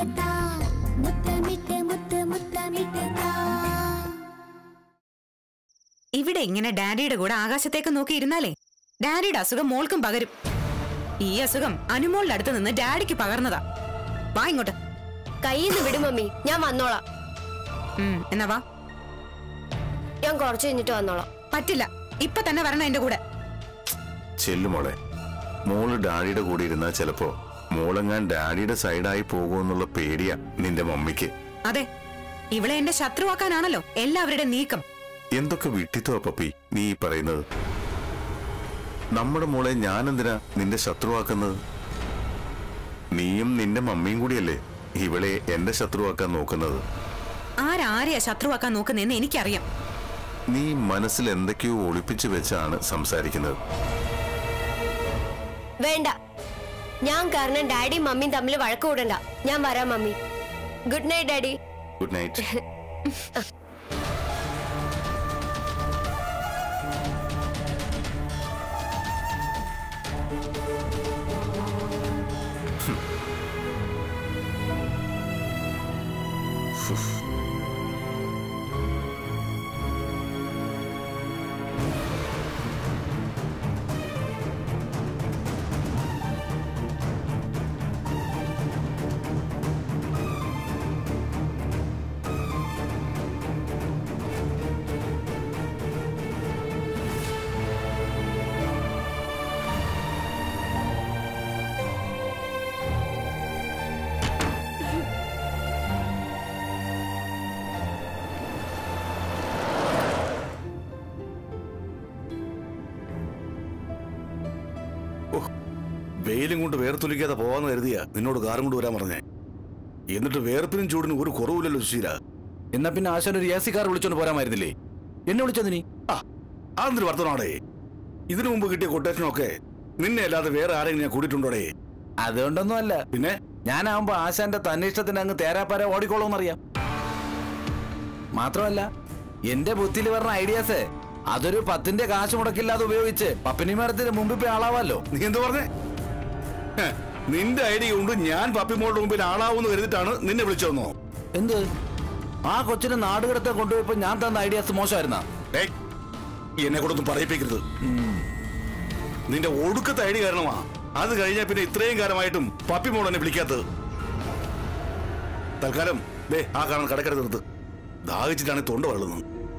താ മുത്തമിട്ട് മുത്ത് മുത്തമിട്ട് താ ഇവിടെ ഇങ്ങനെ ഡാഡിയുടെ കൂടെ ആകാശത്തേക്ക് നോക്കി ഇരുന്നാലേ ഡാഡിയുടെ അസുഖം മോൾക്കും പകരും ഈ അസുഖം അനുമോളുടെ അടുത്ത് നിന്ന് ഡാഡിക്ക് പകർന്നതാ വാ ഇങ്ങോട്ട് കയ്യിൽ നിന്ന് വിടും മമ്മി ഞാൻ വന്നോളാം ഉം, എന്നാ വാ ഞാൻ കുറച്ച് കഴിഞ്ഞിട്ട് വന്നോളാം പറ്റില്ല ഇപ്പൊ തന്നെ വരണം എന്റെ കൂടെ ചെല്ലു മോളെ മോള് ഡാഡിയുടെ കൂടെ ഇരുന്നാ ചിലപ്പോ മോളെങ്ങാൻ ഡാഡിയുടെ സൈഡായി പോകുമെന്നുള്ള പേടിയാ നിന്റെ മമ്മിക്ക് അതെ ഇവളെ എന്റെ ശത്രുവാക്കാനാണല്ലോ എല്ലാവരുടെ നീക്കം എന്തൊക്കെ വിട്ടിത്തോ പപ്പി നീ ഈ പറയുന്നത് നമ്മുടെ മോളെ ഞാനെന്തിനാ നിന്റെ ശത്രുവാക്കുന്നത് നീയും നിന്റെ മമ്മിയും കൂടിയല്ലേ ഇവളെ എന്റെ ശത്രുവാക്കാൻ നോക്കുന്നത് ആരാരെയാ ശത്രുവാക്കാൻ നോക്കുന്നതെന്ന് എനിക്കറിയാം നീ മനസ്സിൽ എന്തൊക്കെയോ ഒളിപ്പിച്ചു വെച്ചാണ് സംസാരിക്കുന്നത് വേണ്ട ഞാൻ കാരണം ഡാഡിയും മമ്മിയും തമ്മിൽ വഴക്ക് കൂടണ്ട ഞാൻ വരാം mummy good night daddy good night വെയിലും കൊണ്ട് വേർത്തൊലിക്കാതെ പോവാന്ന് കരുതിയാ നിന്നോട് കാറും കൊണ്ട് വരാൻ പറഞ്ഞേ എന്നിട്ട് വേർപ്പിനും ചൂടിനും ഒരു കുറവില്ലല്ലോ സുശീല എന്നാ പിന്നെ ആശാൻ ഒരു യാസി കാർ വിളിച്ചോണ്ട് പോരാമായിരുന്നില്ലേ എന്നെ വിളിച്ചതിനി ആ അതെന്തൊരു വർത്തമാണേ ഇതിനു മുമ്പ് കിട്ടിയ കൊട്ടേഷനൊക്കെ നിന്നെ അല്ലാതെ വേറെ ആരെങ്കിലും ഞാൻ കൂടിയിട്ടുണ്ടോടേ അതുകൊണ്ടൊന്നും അല്ല പിന്നെ ഞാനാവുമ്പോ ആശാന്റെ തന്നിഷ്ടത്തിന് അങ്ങ് തേരാപ്പാര ഓടിക്കോളൂന്നറിയാം മാത്രമല്ല എന്റെ ബുദ്ധിയിൽ പറഞ്ഞ ഐഡിയാസ് അതൊരു പത്തിന്റെ കാശ് മുടക്കില്ലാതെ ഉപയോഗിച്ച് പപ്പിനി മരത്തിന് മുമ്പിൽ പോയി ആളാവാലോ നീ എന്ത് പറഞ്ഞേ ഹെ, നിന്റെ ഐഡിയ കൊണ്ട് ഞാൻ പപ്പിമോളുടെ മുമ്പിൽ ആളാവൂന്ന് കരുതിട്ടാണ് നിന്നെ വിളിച്ചോന്നോ എന്ത് ആ കൊച്ചിനെ നാടുകടത്തെ കൊണ്ടുപോയപ്പോ ഞാൻ തന്ന ഐഡിയാസ് മോശമായിരുന്നാ ഏയ്, എന്നെ കൊണ്ടൊന്നും പറയിപ്പിക്കരുത് നിന്റെ ഒടുക്കത്തെ ഐഡിയ കാരണമാ അത് കഴിഞ്ഞാൽ പിന്നെ ഇത്രയും കാലമായിട്ടും പപ്പിമോൾ എന്നെ വിളിക്കാത്തത് തൽക്കാലം ദേ ആ കാണുന്ന കടക്കര നിർത്ത് ദാഹിച്ചിട്ടാണ് ഈ തൊണ്ട വെള്ളുന്നത്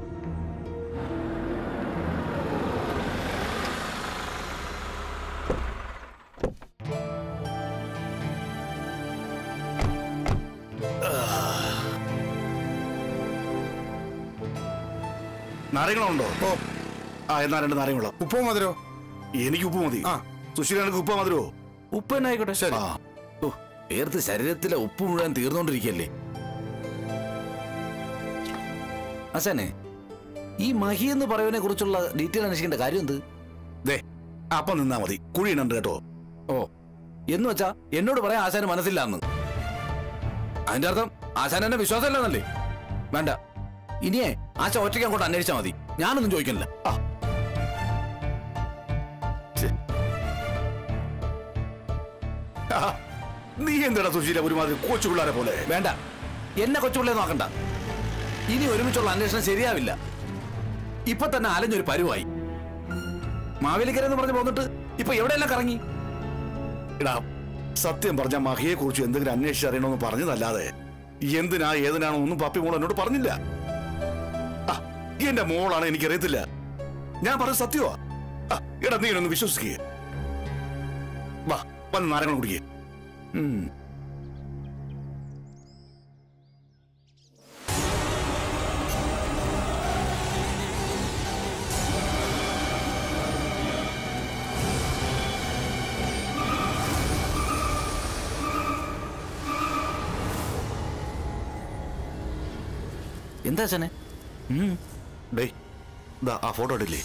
നാരങ്ങളുണ്ടോ ഓ ആ എന്നാ രണ്ട് നാരങ്ങള ഉപ്പോ മധുരോ എനിക്ക് ഉപ്പ് മതി ആ. സുശീലനക്ക് ഉപ്പ മധുരോ ഉപ്പ് തന്നെ ആയിക്കോട്ടെ ശരി ആ ഓ, വേർത്ത് ശരീരത്തിലെ ഉപ്പ് മുഴുവൻ തീർന്നോണ്ടിരിക്കല്ലേ അസനെ ഈ മഹി എന്ന് പറയുന്നതിനെ കുറിച്ചുള്ള ഡീറ്റെയിൽ അന്വേഷിക്കേണ്ട കാര്യം എന്ത് ദേ അപ്പം നിന്നാ മതി കുഴിയുണ്ട് കേട്ടോ ഓ എന്ന് വെച്ചാ എന്നോട് പറയാൻ ആശാന് മനസ്സില്ല എന്ന് അതിന്റെ അർത്ഥം ആശാൻ എന്നെ വിശ്വാസമില്ലെന്നല്ലേ വേണ്ട ഇനിയേ ആശ ഒറ്റയ്ക്ക് അങ്ങോട്ട് അന്വേഷിച്ചാൽ മതി ഞാനൊന്നും ചോദിക്കുന്നില്ല ആ ആ, നീ എന്താടാ സുശീല ഒരുമാതിരി കൊച്ചു പിള്ളേരെ പോലെ വേണ്ട എന്നെ കൊച്ചുപിള്ളയെ നോക്കണ്ട ഇനി ഒരുമിച്ചുള്ള അന്വേഷണം ശരിയാവില്ല ഇപ്പൊ തന്നെ അലഞ്ഞൊരു പരുവായി മാവേലിക്കര എന്ന് പറഞ്ഞു പോന്നിട്ട് ഇപ്പൊ എവിടെയെല്ലാം കറങ്ങി എടാ സത്യം പറഞ്ഞ മഹിയെ കുറിച്ച് എന്തെങ്കിലും അന്വേഷിച്ചറിയണമെന്ന് പറഞ്ഞതല്ലാതെ എന്തിനാ ഏതിനാണോ ഒന്നും പപ്പി മോൾ എന്നോട് പറഞ്ഞില്ല ആ, എന്റെ മോളാണ് എനിക്കറിയത്തില്ല ഞാൻ പറഞ്ഞ സത്യമാ ആ, എടാ നീ ഒന്ന് വിശ്വസിക്കുക വാ വന്ന് നാരങ്ങൾ കുടിക്കേ ഉം. എന്താ അച്ഛനെ ഡേ ദാ ആ ഫോട്ടോ ഇടില്ലേ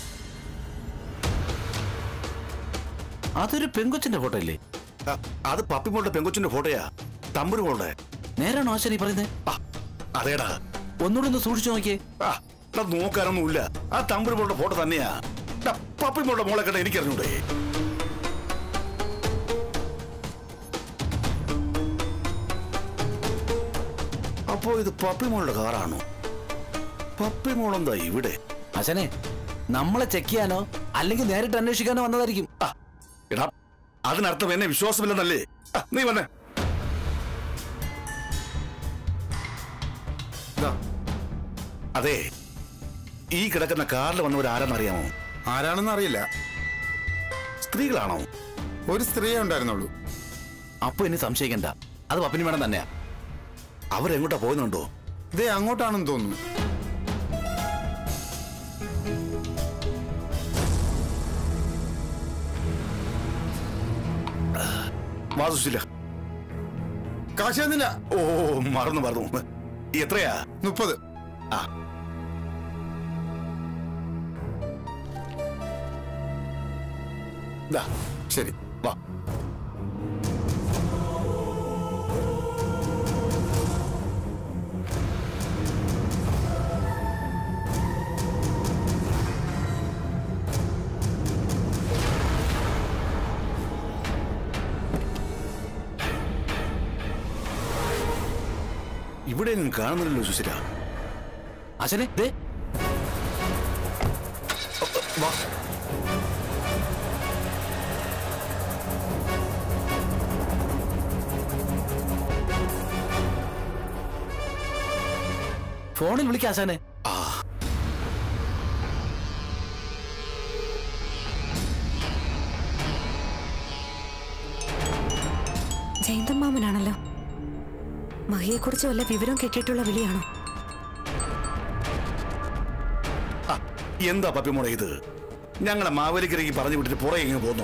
അതൊരു പെങ്കൊച്ചിന്റെ ഫോട്ടോ അല്ലേ ആ, അത് പപ്പി മോളുടെ പെങ്കൊച്ചിന്റെ ഫോട്ടോയാ തമ്പുരു മോളുടെ നേരാണോ ആശാൻ ഈ പറയുന്നത് ആ, അതേടാ ഒന്നുകൂടെ ഒന്ന് സൂക്ഷിച്ചു നോക്കിയേ ആ എടാ, നോക്കാനൊന്നുമില്ല ആ തമ്പുരു മോളുടെ ഫോട്ടോ തന്നെയാ എടാ, പപ്പി മോളുടെ മോളെ കണ്ട എനിക്കറിഞ്ഞൂടെ അപ്പോ ഇത് പപ്പിമോളുടെ കാറാണോ പപ്പിമോളെന്താ ഇവിടെ ആശാനെ നമ്മളെ ചെക്ക് ചെയ്യാനോ അല്ലെങ്കിൽ നേരിട്ട് അന്വേഷിക്കാനോ വന്നതായിരിക്കും ആ, എടാ അതിനർത്ഥം എന്നെ വിശ്വാസമില്ലെന്നല്ലേ ആ, നീ വന്നേ ദാ, അതെ ഈ കിടക്കുന്ന കാറിൽ വന്നവർ ആരെന്നറിയാമോ ആരാണെന്ന് അറിയില്ല സ്ത്രീകളാണോ ഒരു സ്ത്രീയെ ഉണ്ടായിരുന്നുള്ളൂ അപ്പൊ ഇനി സംശയിക്കണ്ട അത് പപ്പിനി മേഡം തന്നെയാ അവരെങ്ങോട്ടാ പോകുന്നുണ്ടോ ഇതേ അങ്ങോട്ടാണെന്ന് തോന്നുന്നു വാസുശില കാശ് തന്നില്ല ഓ മറന്നു മറന്നു എത്രയാ മുപ്പത് ആ ദാ, ശരി വാ ഇവിടെ എങ്ങും കാണുന്നില്ലല്ലോ സുശില ആശാനെ ദേ വാ ഫോണിൽ വിളിക്കാം ആശാനെ ആ ജയന്തൻ മാമനാണല്ലോ മഹിയെക്കുറിച്ച് വല്ല വിവരം കിട്ടിയിട്ടുള്ള വിളിയാണോ ആ, എന്താ പപ്പിമോളെ ഇത് ഞങ്ങളെ മാവേലിക്കരയ്ക്ക് പറഞ്ഞു വിട്ടിട്ട് പുറകെ ഇങ്ങനെ പോന്നു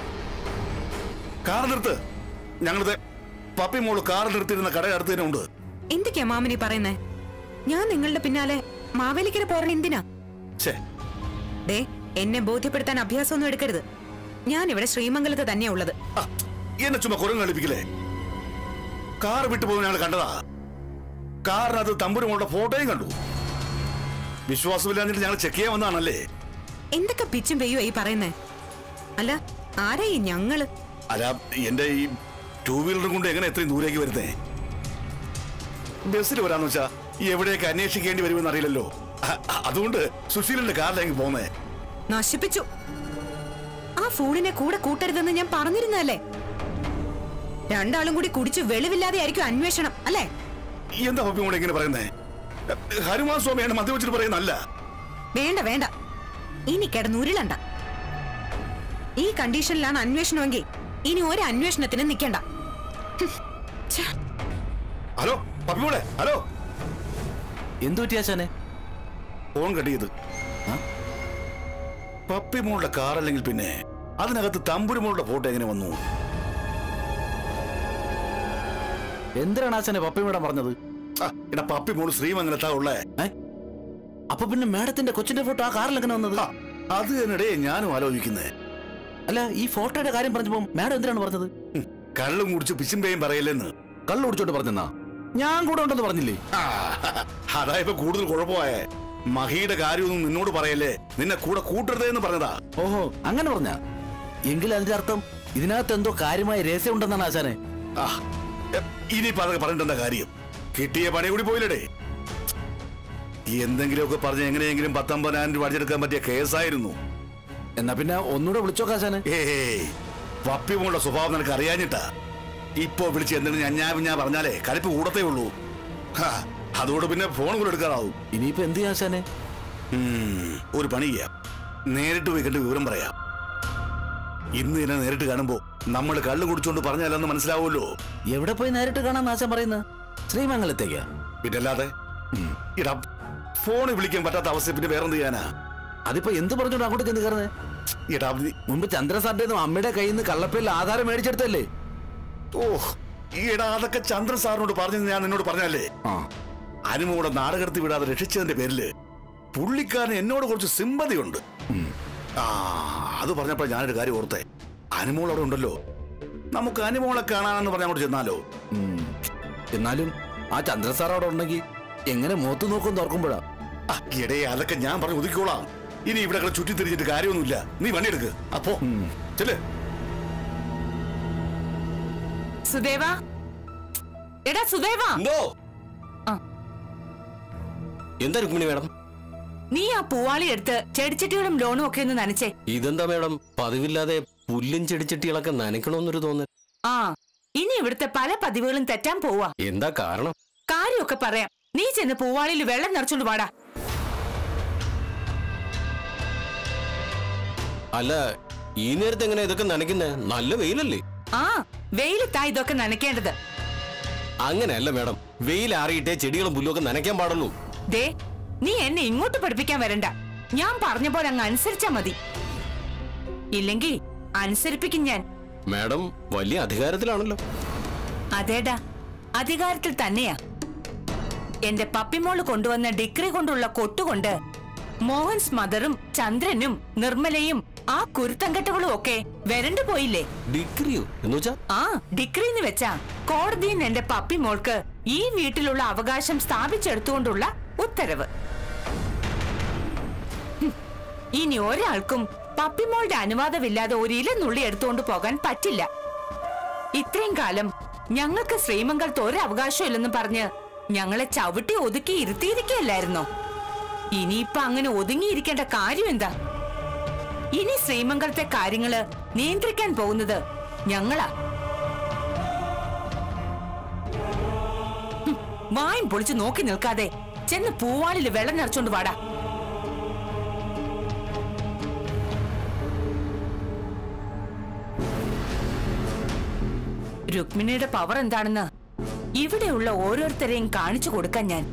കാർ നിർത്ത് ഞങ്ങളത് പപ്പിമോള് കാർ നിർത്തിയിരുന്ന കട അടുത്ത് തന്നെ ഉണ്ട് എന്തൊക്കെയാ മാമനി പറയുന്നേ ഞാൻ നിങ്ങളുടെ പിന്നാലെ മാവേലിക്കര പോരണ എന്തിനാ ഛേ ദേ എന്നെ ബോധ്യപ്പെടുത്താൻ അഭ്യാസമൊന്നും എടുക്കരുത് ഞാൻ ഇവിടെ ശ്രീമംഗലത്ത് തന്നെയാ ഉള്ളത് ആ, എന്നെ ചുമ്മാ കുരങ്ങ് കളിപ്പിക്കില്ലേ കാർ വിട്ടു പോകുന്ന ഞങ്ങൾ കണ്ടതാ കാറിനകത്ത് തമ്പുരുമോളുടെ ഫോട്ടോയും കണ്ടു വിശ്വാസമില്ലാഞ്ഞിട്ട് ഞങ്ങൾ ചെക്ക് ചെയ്യാൻ വന്നതാണല്ലേ എന്തൊക്കെ പിച്ചും പെയ്യുവാ ഈ പറയുന്നേ അല്ല ആരാ ഈ ഞങ്ങള് അല്ല എന്റെ ഈ ടൂ വീലറും കൊണ്ട് എങ്ങനെ എത്രയും ദൂരേക്ക് വരുന്നേ ബസ്സിൽ വരാന്ന് വെച്ചാ എവിടെയൊക്കെ അന്വേഷിക്കേണ്ടി വരുമെന്ന് അറിയില്ലല്ലോ അ- അ- അതുകൊണ്ട് സുശീലന്റെ കാറിലേക്ക് പോന്നേ നശിപ്പിച്ചു ആ ഫൂളിനെ കൂടെ കൂട്ടരുതെന്ന് ഞാൻ പറഞ്ഞിരുന്നല്ലേ രണ്ടാളും കൂടി കുടിച്ചു വെളിവില്ലാതെ ആയിരിക്കും അന്വേഷണം അല്ലേ എന്താ പപ്പി കൂടെ ഇങ്ങനെ പറയുന്നേ ഹനുമാൻ സ്വാമിയാണ് മദ്യവെച്ചിട്ട് പറയുന്നല്ല വേണ്ട വേണ്ട ഇനി കിടന്നുരുളണ്ട ഈ കണ്ടീഷനിലാണ് അന്വേഷണമെങ്കിൽ ഇനി ഒരു അന്വേഷണത്തിന് നിൽക്കണ്ട ഛെ, ഹലോ പപ്പി കൂടെ ഹലോ എന്തു പറ്റി ആശാനെ ഫോൺ കട്ടിയത് ആ? പപ്പി മോളുടെ കാർ അല്ലെങ്കിൽ പിന്നെ അതിനകത്ത് തമ്പുരുമോളുടെ ഫോട്ടോ എങ്ങനെ വന്നു എന്തിനാണ് ആശാനെ പപ്പി മേഡം പറഞ്ഞത് ആ, എടാ പപ്പി മോള് ശ്രീമംഗലത്താ ഉള്ളേ ഏ അപ്പൊ പിന്നെ മേഡത്തിന്റെ കൊച്ചിന്റെ ഫോട്ടോ ആ കാറിൽ എങ്ങനെ വന്നത് ആ, അത് തന്നെടേ ഞാനും ആലോചിക്കുന്നേ അല്ല ഈ ഫോട്ടോയുടെ കാര്യം പറഞ്ഞപ്പോ മേഡം എന്തിനാണ് പറഞ്ഞത് ഉം, കള്ളും കുടിച്ച് പിച്ചുമ്പേയും പറയില്ലെന്ന് കള്ളു കുടിച്ചോട്ട് പറഞ്ഞെന്നാ ഞാൻ കൂടെ ഉണ്ടെന്ന് പറഞ്ഞില്ലേ ആ, അതാ ഇപ്പൊ കൂടുതൽ കുഴപ്പമായേ മഹിയുടെ കാര്യമൊന്നും നിന്നോട് പറയല്ലേ നിന്നെ കൂടെ കൂട്ടരുതേ എന്ന് പറഞ്ഞതാ ഓഹോ അങ്ങനെ പറഞ്ഞ എങ്കിൽ അതിന്റെ അർത്ഥം ഇതിനകത്ത് എന്തോ കാര്യമായ രഹസ്യം ഉണ്ടെന്നാണ് ആശാനെ ആ എ, ഇനിയിപ്പോ അതൊക്കെ പറഞ്ഞിട്ടെന്താ കാര്യം കിട്ടിയ പണി കൂടി പോയില്ലടേ എന്തെങ്കിലുമൊക്കെ പറഞ്ഞ് എങ്ങനെയെങ്കിലും പത്തൊമ്പതിനായിരം രൂപ അടിച്ചെടുക്കാൻ പറ്റിയ കേസായിരുന്നു എന്നാ പിന്നെ ഒന്നുകൂടെ വിളിച്ചോക്ക ആശാനെ ഏയ് പപ്പിമോളുടെ സ്വഭാവം നിനക്ക് അറിയാഞ്ഞിട്ടാ ഇപ്പൊ വിളിച്ച് എന്തെങ്കിലും ഞാൻ ഞാൻ പറഞ്ഞാലേ കലിപ്പ് കൂടത്തേ ഉള്ളൂ ഹാ, അതുകൊണ്ട് പിന്നെ ഫോൺ കൂടെ എടുക്കാറാവും ഇനിയിപ്പോ എന്ത് ചെയ്യാ ആശാനെ ഉം, ഒരു പണി ചെയ്യാം നേരിട്ട് പോയി കണ്ട് വിവരം പറയാം ഇന്ന് തന്നെ നേരിട്ട് കാണുമ്പോ നമ്മൾ കള്ളു കുടിച്ചോണ്ട് പറഞ്ഞല്ലെന്ന് മനസ്സിലാവുമല്ലോ എവിടെ പോയി നേരിട്ട് കാണാൻ ആശാൻ പറയുന്നത് ശ്രീമംഗലത്തേക്കാ പിന്നല്ലാതെ ഇടാ ഫോണിൽ വിളിക്കാൻ പറ്റാത്ത അവസ്ഥ പിന്നെ വേറെന്ത് ചെയ്യാനാ അതിപ്പോ എന്ത് പറഞ്ഞോണ്ട് അങ്ങോട്ട് ചെന്ന് കയറുന്നത് ഇടാ നീ- മുമ്പ് ചന്ദ്രസാറിന്റെ അമ്മയുടെ കയ്യിൽ നിന്ന് കള്ളപ്പേരിൽ ആധാരം മേടിച്ചെടുത്തല്ലേ ഓ ഈടാ അതൊക്കെ ചന്ദ്രൻ സാറിനോട് പറഞ്ഞത് ഞാൻ നിന്നോട് പറഞ്ഞല്ലേ ആ അനുമോടെ നാടകടത്തി വിടാതെ രക്ഷിച്ചതിന്റെ പേരില് പുള്ളിക്കാരന് എന്നോട് കുറച്ച് സിമ്പതിയുണ്ട് ആ അത് പറഞ്ഞപ്പോ ഞാനൊരു കാര്യം ഓർത്തേ അനുമോൾ അവിടെ ഉണ്ടല്ലോ നമുക്ക് അനുമോളെ കാണാനെന്ന് പറഞ്ഞ അങ്ങോട്ട് ചെന്നാലോ ഉം. എന്നാലും ആ ചന്ദ്രസാർ അവിടെ ഉണ്ടെങ്കിൽ എങ്ങനെ മുഖത്ത് നോക്കും തുറക്കുമ്പോഴാ ആ, എടേ അതൊക്കെ ഞാൻ പറഞ്ഞു ഒതുക്കിക്കോളാം ഇനി ഇവിടെ കൂടെ ചുറ്റി തിരിഞ്ഞിട്ട് കാര്യമൊന്നുമില്ല നീ വണ്ടി എടുക്ക് അപ്പോ ചെല്ലേ സുദേവ എടാ സുദേവ എന്തോ ആ എന്താ രുക്മിണി മേഡം നീ ആ പൂവാളി എടുത്ത് ചെടിച്ചട്ടികളും ലോണും ഒക്കെ ഒന്ന് നനച്ചേ ഇതെന്താ മേഡം പതിവില്ലാതെ പുല്ലും ചെടിച്ചട്ടികളൊക്കെ നനയ്ക്കണമെന്നൊരു തോന്നൽ ആ ഇനി ഇവിടുത്തെ പല പതിവുകളും തെറ്റാൻ പോവാ എന്താ കാരണം കാര്യമൊക്കെ പറയാം നീ ചെന്ന് പൂവാളിയിൽ വെള്ളം നിറച്ചോണ്ട് വാടാ അല്ല ഈ നേരത്തെ എങ്ങനെ ഇതൊക്കെ നനയ്ക്കുന്നേ നല്ല വെയിലല്ലേ ആ വെയിലത്താ ഇതൊക്കെ നനയ്ക്കേണ്ടത് അങ്ങനെയല്ല മേഡം വെയിൽ ആറിയിട്ടേ ചെടികളും പുല്ലും ഒക്കെ നനയ്ക്കാൻ പാടുള്ളൂ ദേ നീ എന്നെ ഇങ്ങോട്ട് പഠിപ്പിക്കാൻ വരണ്ട ഞാൻ പറഞ്ഞ പോലെ അങ്ങ് അനുസരിച്ചാ മതി ഇല്ലെങ്കി അനുസരിപ്പിക്കും ഞാൻ മേഡം വലിയ അധികാരത്തിലാണല്ലോ അതേടാ അധികാരത്തിൽ തന്നെയാ എന്റെ പപ്പിമോള് കൊണ്ടുവന്ന ഡിഗ്രി കൊണ്ടുള്ള കൊട്ടുകൊണ്ട് മോഹൻസ് മദറും ചന്ദ്രനും നിർമ്മലയും ആ കുരുത്തങ്കട്ടകളും ഒക്കെ വരണ്ടു പോയില്ലേ ഡിഗ്രിയോ എന്ന് വെച്ചാ ആ ഡിഗ്രി എന്ന് വെച്ചാ കോടതിയിൽ നിന്ന് എന്റെ പപ്പി മോൾക്ക് ഈ വീട്ടിലുള്ള അവകാശം സ്ഥാപിച്ചെടുത്തുകൊണ്ടുള്ള ഉത്തരവ് ഹും, ഇനി ഒരാൾക്കും പപ്പിമോളുടെ അനുവാദമില്ലാതെ ഒരു ഇല നുള്ളി എടുത്തുകൊണ്ട് പോകാൻ പറ്റില്ല ഇത്രയും കാലം ഞങ്ങൾക്ക് ശ്രീമംഗലത്ത് ഒരു അവകാശം ഇല്ലെന്ന് പറഞ്ഞ് ഞങ്ങളെ ചവിട്ടി ഒതുക്കി ഇരുത്തിയിരിക്കുകയല്ലായിരുന്നോ ഇനിയിപ്പൊ അങ്ങനെ ഒതുങ്ങിയിരിക്കേണ്ട കാര്യം എന്താ ഇനി ശ്രീമംഗലത്തെ കാര്യങ്ങള് നിയന്ത്രിക്കാൻ പോകുന്നത് ഞങ്ങളാ ഹും, വായും പൊളിച്ച് നോക്കി നിൽക്കാതെ ചെന്ന് പൂവാളില് വെള്ളം നിറച്ചോണ്ട് വാടാ രുക്മിണിയുടെ പവർ എന്താണെന്ന് ഇവിടെയുള്ള ഓരോരുത്തരെയും കാണിച്ചു കൊടുക്കാൻ ഞാൻ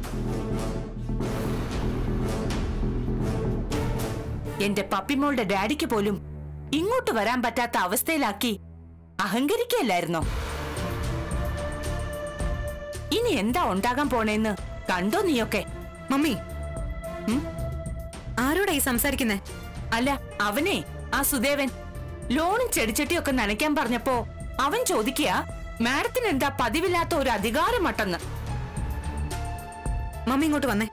എന്റെ പപ്പിമോളുടെ ഡാഡിക്ക് പോലും ഇങ്ങോട്ട് വരാൻ പറ്റാത്ത അവസ്ഥയിലാക്കി അഹങ്കരിക്കല്ലായിരുന്നോ ഇനി എന്താ ഉണ്ടാകാൻ പോണേന്ന് കണ്ടോ നീയൊക്കെ മമ്മി ഉം? ആരോടാ ഈ സംസാരിക്കുന്നേ അല്ല അവനെ ആ സുദേവൻ ലോണും ചെടിച്ചട്ടിയൊക്കെ നനയ്ക്കാൻ പറഞ്ഞപ്പോ അവൻ ചോദിക്കുക മാഡത്തിന് എന്താ പതിവില്ലാത്ത ഒരു അധികാരമട്ടെന്ന് മമ്മി ഇങ്ങോട്ട് വന്നേ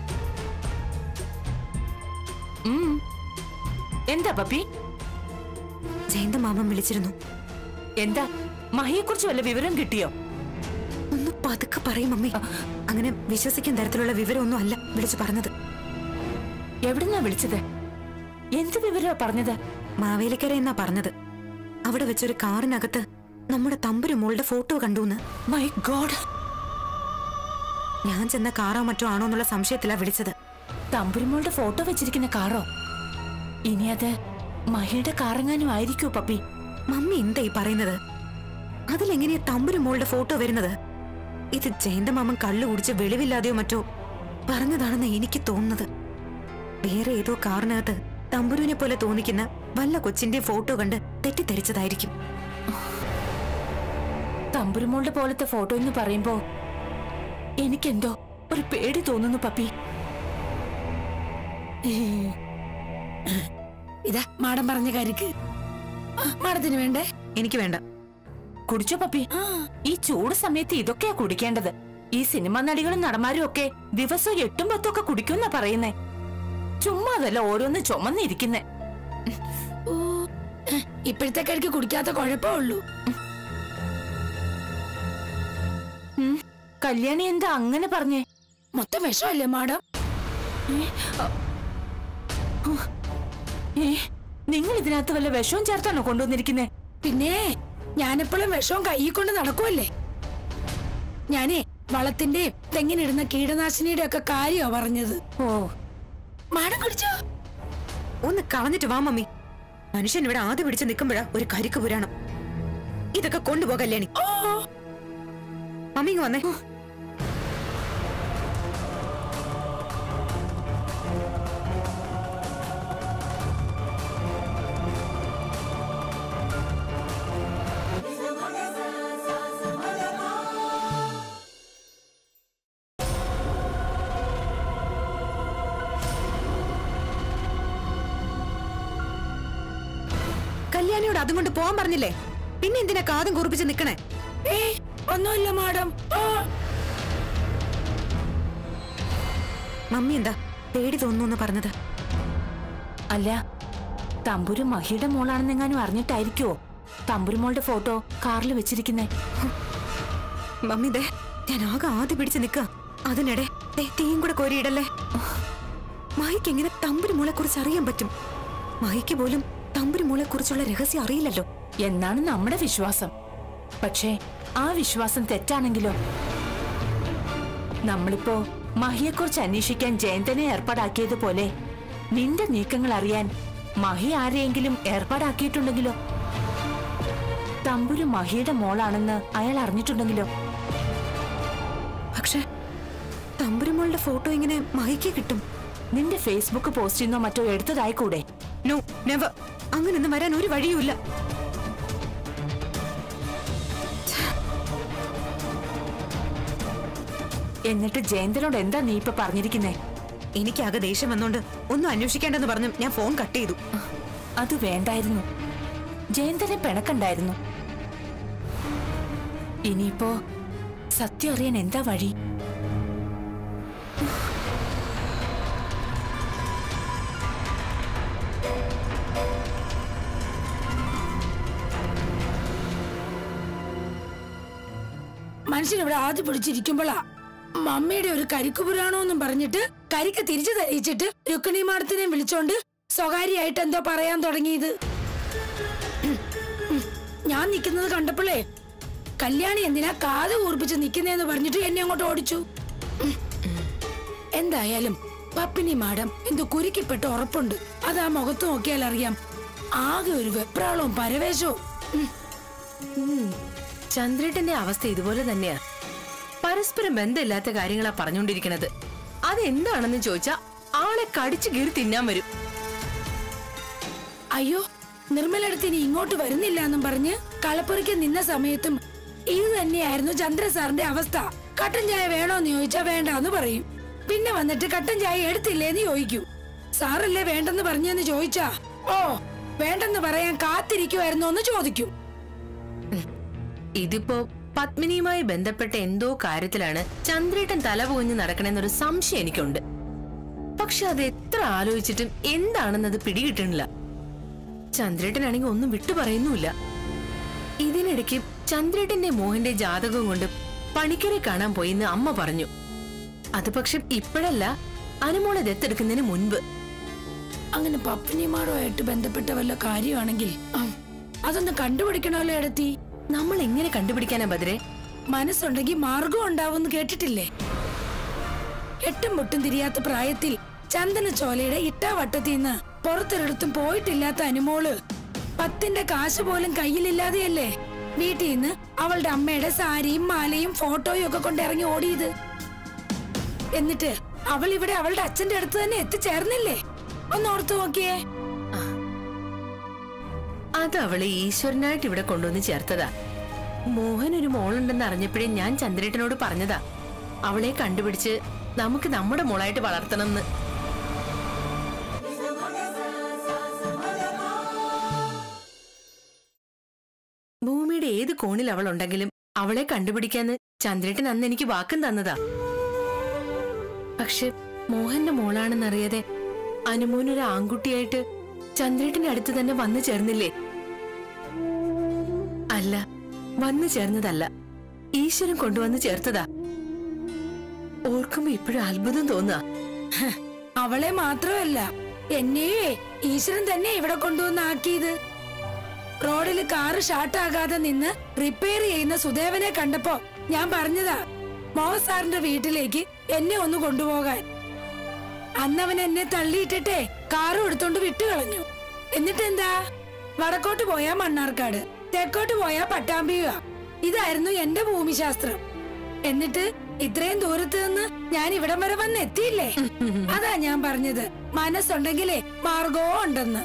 ഉം. എന്താ പപ്പി ജയന്ത മാമൻ വിളിച്ചിരുന്നു എന്താ മഹിയെക്കുറിച്ച് വല്ല വിവരം കിട്ടിയോ ഒന്ന് പതുക്കെ പറയും മമ്മി അങ്ങനെ വിശ്വസിക്കാൻ തരത്തിലുള്ള വിവരമൊന്നും അല്ല വിളിച്ചു പറഞ്ഞത് എവിടുന്നാ വിളിച്ചത് എന്ത് വിവരമാ പറഞ്ഞത് മാവേലിക്കര എന്നാ പറഞ്ഞത് അവിടെ വെച്ചൊരു കാറിനകത്ത് നമ്മുടെ തമ്പുരു മോളുടെ ഫോട്ടോ കണ്ടൂന്ന് മൈ ഗോഡ് ഞാൻ ചെന്ന കാറോ മറ്റോ ആണോ എന്നുള്ള സംശയത്തിലാ വിളിച്ചത് തമ്പുരുമോളുടെ ഫോട്ടോ വെച്ചിരിക്കുന്ന കാറോ ഇനി അത് മഹിയുടെ കാറെങ്ങാനും ആയിരിക്കോ പപ്പി മമ്മി എന്താ ഈ പറയുന്നത് അതിലെങ്ങനെയാ തമ്പുരു മോളുടെ ഫോട്ടോ വരുന്നത് ഇത് ജയന്ത മാമൻ കള്ളു കുടിച്ച് വെളിവില്ലാതെയോ മറ്റോ പറഞ്ഞതാണെന്ന് എനിക്ക് തോന്നുന്നത് വേറെ ഏതോ കാറിനകത്ത് തമ്പുരുവിനെ പോലെ തോന്നിക്കുന്ന വല്ല കൊച്ചിന്റെ ഫോട്ടോ കണ്ട് തെറ്റിദ്ധരിച്ചതായിരിക്കും തമ്പുരുമോളുടെ പോലത്തെ ഫോട്ടോ എന്ന് പറയുമ്പോ എനിക്കെന്തോ ഒരു പേടി തോന്നുന്നു പപ്പി ഇതാ മാഡം പറഞ്ഞ കാര്യക്ക് ആ, മാഡത്തിന് വേണ്ടേ എനിക്ക് വേണ്ട കുടിച്ചോ പപ്പി ഈ ചൂട് സമയത്ത് ഇതൊക്കെയാ കുടിക്കേണ്ടത് ഈ സിനിമാ നടികളും നടന്മാരും ഒക്കെ ദിവസം എട്ടും പത്തും ഒക്കെ കുടിക്കുമെന്നാ പറയുന്നേ ചുമ്മാ അതല്ല ഓരോന്ന് ചുമന്നിരിക്കുന്നേ ഓ ഇപ്പോഴത്തെ കരിക്ക് കുടിക്കാത്ത കുഴപ്പമേ ഉള്ളൂ ഉം, കല്യാണി എന്താ അങ്ങനെ പറഞ്ഞേ മൊത്തം വിഷമല്ലേ മാഡം ഏ നിങ്ങൾ ഇതിനകത്ത് വല്ല വിഷവും ചേർത്താണോ കൊണ്ടുവന്നിരിക്കുന്നേ പിന്നെ ഞാനെപ്പോഴും വിഷവും കൈ കൊണ്ട് നടക്കുമല്ലേ ഞാനേ വളത്തിന്റെയും തെങ്ങിനിടുന്ന കീടനാശിനിയുടെ ഒക്കെ കാര്യമാ പറഞ്ഞത് ഓ മാഡം കുടിച്ചോ ഒന്ന് കളഞ്ഞിട്ട് വാ മമ്മി മനുഷ്യൻ ഇവിടെ ആദ്യം പിടിച്ച് നിൽക്കുമ്പോഴാ ഒരു കരിക്ക് പുരാണം ഇതൊക്കെ കൊണ്ടുപോ കല്യാണി മമ്മി ഇങ്ങ് വന്നേ കല്യാണിയോട് അതും കൊണ്ട് പോവാൻ പറഞ്ഞില്ലേ പിന്നെ എന്തിനാ കാതും കുറിപ്പിച്ച് നിക്കണേ ഏ ഒന്നുമില്ല മാഡം ആ, മമ്മി എന്താ പേടി തോന്നുന്നു പറഞ്ഞത് അല്ല തമ്പുരു മഹിയുടെ മോളാണെന്നെങ്ങാനും അറിഞ്ഞിട്ടായിരിക്കുവോ തമ്പുരുമോളുടെ ഫോട്ടോ കാറിൽ വെച്ചിരിക്കുന്നേ മമ്മി ദേ ഞാൻ ആകെ ആദ്യം പിടിച്ച് നിക്ക അതിനിടെ ദേ, തീയും കൂടെ കോരിയിടല്ലേ മായിക്ക് എങ്ങനെ തമ്പുരുമോളെ കുറിച്ച് അറിയാൻ പറ്റും മായിക്ക് പോലും തമ്പുരുമോളെ കുറിച്ചുള്ള രഹസ്യം അറിയില്ലല്ലോ എന്നാണ് നമ്മുടെ വിശ്വാസം പക്ഷേ ആ വിശ്വാസം തെറ്റാണെങ്കിലോ നമ്മളിപ്പോ മഹിയെക്കുറിച്ച് അന്വേഷിക്കാൻ ജയന്തനെ ഏർപ്പാടാക്കിയതുപോലെ നിന്റെ നീക്കങ്ങൾ അറിയാൻ മഹി ആരെയെങ്കിലും ഏർപ്പാടാക്കിയിട്ടുണ്ടെങ്കിലോ തമ്പുരു മഹിയുടെ മോളാണെന്ന് അയാൾ അറിഞ്ഞിട്ടുണ്ടെങ്കിലോ പക്ഷെ തമ്പുരുമോളുടെ ഫോട്ടോ ഇങ്ങനെ മായിക്ക് കിട്ടും നിന്റെ ഫേസ്ബുക്ക് പോസ്റ്റിന്നോ മറ്റോ എടുത്തതായിക്കൂടെ നോ നെവർ അങ്ങനൊന്നും വരാൻ ഒരു വഴിയുമില്ല എന്നിട്ട് ജയന്തനോട് എന്താ നീ ഇപ്പൊ പറഞ്ഞിരിക്കുന്നേ എനിക്കാകെ ദേഷ്യം വന്നോണ്ട് ഒന്നും അന്വേഷിക്കേണ്ടെന്ന് പറഞ്ഞു ഞാൻ ഫോൺ കട്ട് ചെയ്തു അത് വേണ്ടായിരുന്നു ജയന്തനെ പിണക്കണ്ടായിരുന്നു ഇനിയിപ്പോ സത്യം അറിയാൻ എന്താ വഴി മനുഷ്യൻ ഇവിടെ ആദ്യം പിടിച്ചിരിക്കുമ്പോഴാ മമ്മിയുടെ ഒരു കരിക്ക് പുരാണോന്നും പറഞ്ഞിട്ട് കരിക്ക് തിരിച്ചു തരിച്ചിട്ട് രുക്മിണി മാടത്തിനെ വിളിച്ചോണ്ട് സ്വകാര്യമായിട്ട് എന്തോ പറയാൻ തുടങ്ങിയത് ഉം, ഉം. ഞാൻ നിൽക്കുന്നത് കണ്ടപ്പോഴേ കല്യാണി എന്തിനാ കാത് കൂർപ്പിച്ച് നിൽക്കുന്നേന്ന് പറഞ്ഞിട്ട് എന്നെ അങ്ങോട്ട് ഓടിച്ചു ഉം. എന്തായാലും പപ്പിനി മാഡം എന്തോ കുരുക്കിപ്പെട്ട് ഉറപ്പുണ്ട് അത് ആ മുഖത്ത് നോക്കിയാൽ അറിയാം ആകെ ഒരു വെപ്രാളവും പരവേശവും ഉം. ചന്ദ്രേട്ടന്റെ അവസ്ഥ ഇതുപോലെ തന്നെയാ പരസ്പരം ബന്ധമില്ലാത്ത കാര്യങ്ങളാ പറഞ്ഞുകൊണ്ടിരിക്കണത് അതെന്താണെന്ന് ചോദിച്ചാ ആളെ കടിച്ചു കീറി തിന്നാൻ വരും അയ്യോ നിർമ്മലടുത്ത് ഇനി ഇങ്ങോട്ട് വരുന്നില്ല എന്നും പറഞ്ഞ് കളപ്പുരയ്ക്ക് നിന്ന സമയത്തും ഇത് തന്നെയായിരുന്നു ചന്ദ്ര സാറിന്റെ അവസ്ഥ കട്ടൻ ചായ വേണോന്ന് ചോദിച്ചാ വേണ്ടാന്ന് പറയും പിന്നെ വന്നിട്ട് കട്ടൻ ചായ എടുത്തില്ലേന്ന് ചോദിക്കും സാറല്ലേ വേണ്ടെന്ന് പറഞ്ഞെന്ന് ചോദിച്ചാ ഓ വേണ്ടെന്ന് പറയാൻ കാത്തിരിക്കുമായിരുന്നോ എന്ന് ചോദിക്കും ഇതിപ്പോ പത്മിനിയുമായി ബന്ധപ്പെട്ട എന്തോ കാര്യത്തിലാണ് ചന്ദ്രേട്ടൻ തല പോഞ്ഞ് നടക്കണെന്നൊരു സംശയം എനിക്കുണ്ട് പക്ഷെ അത് എത്ര ആലോചിച്ചിട്ടും എന്താണെന്നത് പിടികിട്ടണില്ല ചന്ദ്രേട്ടനാണെങ്കിൽ ഒന്നും വിട്ടു പറയുന്നുമില്ല ഇതിനിടയ്ക്ക് ചന്ദ്രേട്ടന്റെ മോഹന്റെ ജാതകം കൊണ്ട് പണിക്കരെ കാണാൻ പോയിന്ന് അമ്മ പറഞ്ഞു അത് പക്ഷെ ഇപ്പോഴല്ല അനുമോളെ ദത്തെടുക്കുന്നതിന് മുൻപ് അങ്ങനെ പപ്പിനിമാരുമായിട്ട് ബന്ധപ്പെട്ട വല്ല കാര്യമാണെങ്കിൽ ആ, അതൊന്ന് കണ്ടുപിടിക്കണമല്ലോ എടത്തി നമ്മൾ എങ്ങനെ കണ്ടുപിടിക്കാനാ ബദ്രെ മനസ്സുണ്ടെങ്കിൽ മാർഗം ഉണ്ടാവുമെന്ന് കേട്ടിട്ടില്ലേ എട്ടും മുട്ടും തിരിയാത്ത പ്രായത്തിൽ ചന്ദന ചോലയുടെ ഇട്ടാവട്ടത്തിൽ നിന്ന് പുറത്തൊരിടത്തും പോയിട്ടില്ലാത്ത അനുമോള് പത്തിന്റെ കാശ് പോലും കയ്യിലില്ലാതെയല്ലേ വീട്ടിൽ നിന്ന് അവളുടെ അമ്മയുടെ സാരിയും മാലയും ഫോട്ടോയും ഒക്കെ കൊണ്ട് ഇറങ്ങി ഓടിയത് എന്നിട്ട് അവൾ ഇവിടെ അവളുടെ അച്ഛന്റെ അടുത്ത് തന്നെ എത്തിച്ചേർന്നില്ലേ ഒന്ന് ഓർത്തു നോക്കിയേ അത് അവളെ ഈശ്വരനായിട്ട് ഇവിടെ കൊണ്ടുവന്ന് ചേർത്തതാ മോഹൻ ഒരു മോളുണ്ടെന്ന് അറിഞ്ഞപ്പോഴേ ഞാൻ ചന്ദ്രേട്ടനോട് പറഞ്ഞതാ അവളെ കണ്ടുപിടിച്ച് നമുക്ക് നമ്മുടെ മോളായിട്ട് വളർത്തണമെന്ന് ഭൂമിയുടെ ഏത് കോണിൽ അവൾ ഉണ്ടെങ്കിലും അവളെ കണ്ടുപിടിക്കാന്ന് ചന്ദ്രേട്ടൻ അന്ന് എനിക്ക് വാക്കും തന്നതാ പക്ഷെ മോഹന്റെ മോളാണെന്നറിയാതെ അനുമോനൊരു ആൺകുട്ടിയായിട്ട് ചന്ദ്രേട്ടന്റെ അടുത്ത് തന്നെ വന്നു ചേർന്നില്ലേ അല്ല വന്നു ചേർന്നതല്ല ഈശ്വരൻ കൊണ്ടുവന്ന് ചേർത്തതാ ഓർക്കുമ്പോ ഇപ്പോഴും അത്ഭുതം തോന്നുക ഹ്, അവളെ മാത്രമല്ല എന്നെയേ ഈശ്വരൻ തന്നെ ഇവിടെ കൊണ്ടുവന്ന് ആക്കിയത് റോഡിൽ കാറ് ഷാർട്ടാകാതെ നിന്ന് റിപ്പയർ ചെയ്യുന്ന സുദേവനെ കണ്ടപ്പോ ഞാൻ പറഞ്ഞതാ മോഹൻ സാറിന്റെ വീട്ടിലേക്ക് എന്നെ ഒന്ന് കൊണ്ടുപോകാൻ അന്നവൻ എന്നെ തള്ളിയിട്ടിട്ടേ കാറും എടുത്തോണ്ട് വിട്ടുകളഞ്ഞു എന്നിട്ടെന്താ വടക്കോട്ട് പോയാ മണ്ണാർക്കാട് തെക്കോട്ട് പോയാ പട്ടാമ്പിക ഇതായിരുന്നു എന്റെ ഭൂമിശാസ്ത്രം എന്നിട്ട് ഇത്രയും ദൂരത്ത് നിന്ന് ഞാൻ ഇവിടം വരെ വന്ന് എത്തിയില്ലേ അതാ ഞാൻ പറഞ്ഞത് മനസ്സുണ്ടെങ്കിലേ മാർഗവും ഉണ്ടെന്ന്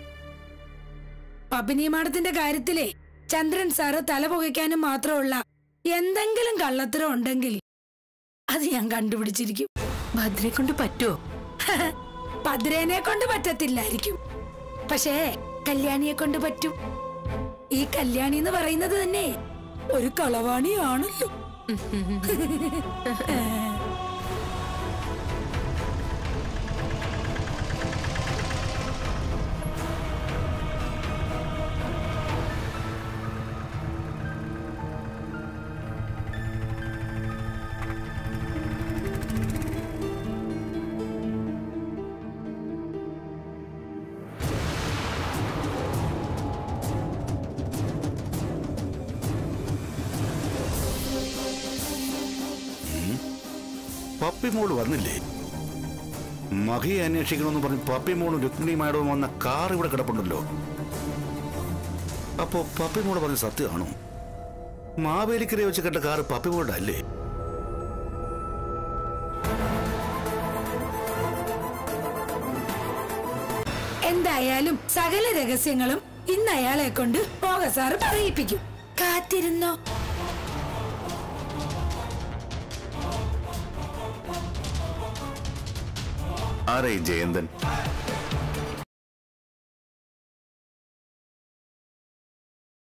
പബിനി മാഡത്തിന്റെ കാര്യത്തിലേ ചന്ദ്രൻ സാറ് തല പുകയ്ക്കാനും മാത്രമുള്ള എന്തെങ്കിലും കള്ളത്തരം ഉണ്ടെങ്കിൽ അത് ഞാൻ കണ്ടുപിടിച്ചിരിക്കും ഭദ്രയെ കൊണ്ട് പറ്റുമോ ഭദ്രേനെ കൊണ്ട് പറ്റത്തില്ലായിരിക്കും പക്ഷേ കല്യാണിയെ കൊണ്ട് പറ്റും ഈ കല്യാണി എന്ന് പറയുന്നത് തന്നെ ഒരു കളവാണിയാണല്ലോ പപ്പി മോള് വന്നില്ലേ മഹിയെ അന്വേഷിക്കണമെന്ന് പറഞ്ഞ് പപ്പി മോളും രുക്മിണി മാഡവും വന്ന കാർ ഇവിടെ കിടപ്പുണ്ടല്ലോ അപ്പോ പപ്പി മോള് പറഞ്ഞ സത്യമാണോ മാവേലിക്കരെ വെച്ച് കണ്ട കാർ പപ്പി മോളുടെ അല്ലേ എന്തായാലും സകല രഹസ്യങ്ങളും ഇന്ന് അയാളെ കൊണ്ട് പോക സാറ് പറയിപ്പിക്കും കാത്തിരുന്നോ ആരായി ജയന്തൻ